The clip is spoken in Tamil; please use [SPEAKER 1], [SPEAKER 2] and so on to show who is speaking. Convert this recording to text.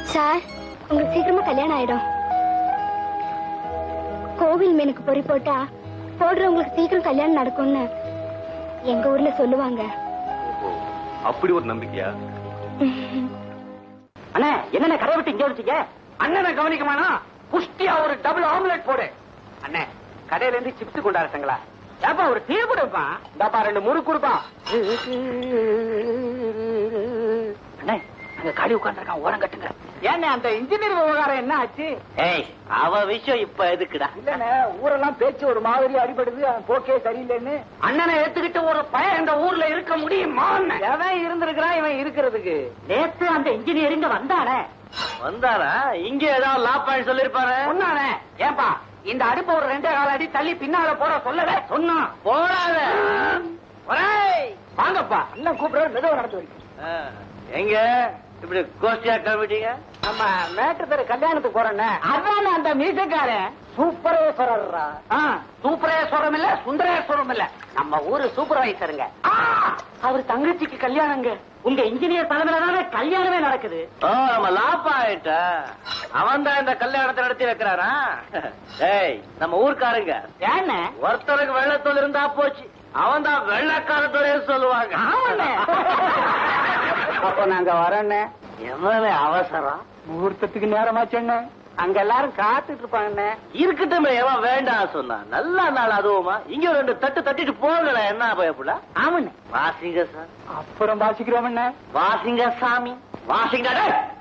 [SPEAKER 1] சார் உங்களுக்கு சீக்கிரமா கல்யாணம் ஆயிடும் கோவில் மீனுக்கு பொறி போட்டா போடுறவங்களுக்கு சீக்கிரம் கல்யாணம் நடக்கும்னு எங்க ஊர்ல சொல்லுவாங்க
[SPEAKER 2] அப்படி ஒரு நம்பிக்கையா
[SPEAKER 3] அண்ணே என்னண்ணே கடையை விட்டு இங்கே வச்சீங்க அண்ணனை கவனிக்கமானா குஷ்டியா ஒரு டபுள் ஆம்லெட் போடு அண்ணே கடையில இருந்து சிப்ஸ் கொண்டாடுறீங்களா ஏப்பா ஒரு டீ கொடுப்பா இந்தாப்பா ரெண்டு முறுக்கு கொடுப்பா அண்ணே அங்க காலி உட்காந்துருக்கான் ஓரம் கட்டுங்க ஏண்ணே அந்த இன்ஜினியர் விவகாரம் என்ன ஆச்சு
[SPEAKER 4] ஏய் அவ விஷயம் இப்ப எதுக்குடா
[SPEAKER 3] இல்லண்ணே ஊரெல்லாம் பேச்சு ஒரு மாதிரி அடிபடுது அவன் போக்கே சரியில்லைன்னு அண்ணனை ஏத்துக்கிட்டு ஒரு பையன் இந்த ஊர்ல இருக்க முடியுமா எவன் இருந்திருக்கிறான் இவன் இருக்கிறதுக்கு நேத்து அந்த இன்ஜினியர் இங்க வந்தானே
[SPEAKER 4] வந்தாரா இங்க ஏதாவது லா பாயிண்ட் சொல்லிருப்பாரு
[SPEAKER 3] சொன்னானே ஏன்பா இந்த அடுப்ப ஒரு ரெண்டே கால அடி தள்ளி பின்னால போற சொல்லல சொன்னான்
[SPEAKER 4] போடாத
[SPEAKER 3] ஒரேய், வாங்கப்பா இன்னும் கூப்பிடுற மெதுவா நடந்து வைக்கும்
[SPEAKER 4] ஆ, எங்க இப்படி கோஷ்டியா கிளம்பிட்டீங்க
[SPEAKER 3] நம்ம மேட்டு பேரு கல்யாணத்துக்கு போறேன்னு அதான அந்த மீசக்காரன் சூப்பரேஸ்வரர்ரா சூப்பரேஸ்வரம் இல்ல சுந்தரேஸ்வரம் இல்ல நம்ம ஊரு சூப்பர்வைசருங்க அவர் தங்கச்சிக்கு கல்யாணங்க உங்க இன்ஜினியர் தலைமையில தானே கல்யாணமே நடக்குது
[SPEAKER 4] ஓ நம்ம லா பாயிண்ட் அவன் தான் இந்த கல்யாணத்தை நடத்தி வைக்கிறாரா ஏய் நம்ம ஊர்க்காரங்க
[SPEAKER 3] ஏன்னு
[SPEAKER 4] ஒருத்தருக்கு வெள்ளத்தோல் இருந்தா போச்சு அவன் தான் வெள்ளக்காரத்தோட சொல்லுவாங்க
[SPEAKER 3] ஆமாண்ணே. அப்ப நாங்க வரோண்ணே
[SPEAKER 4] எவ்வளவு அவசரம்
[SPEAKER 3] முகூர்த்தத்துக்கு நேரமாச்சண்ணே அங்க எல்லாரும் காத்துட்டு இருப்பாங்கண்ணே
[SPEAKER 4] இருக்கட்டுமே எவன் வேண்டாம் சொன்னா நல்ல நாள் அதுவுமா இங்க ரெண்டு தட்டு தட்டிட்டு போகல என்ன பயப்பட
[SPEAKER 3] ஆமாண்ணே
[SPEAKER 4] வாசிங்க சார்
[SPEAKER 3] அப்புறம் வாசிக்கிறோம்
[SPEAKER 4] வாசிங்க சாமி வாசிங்க டேய்.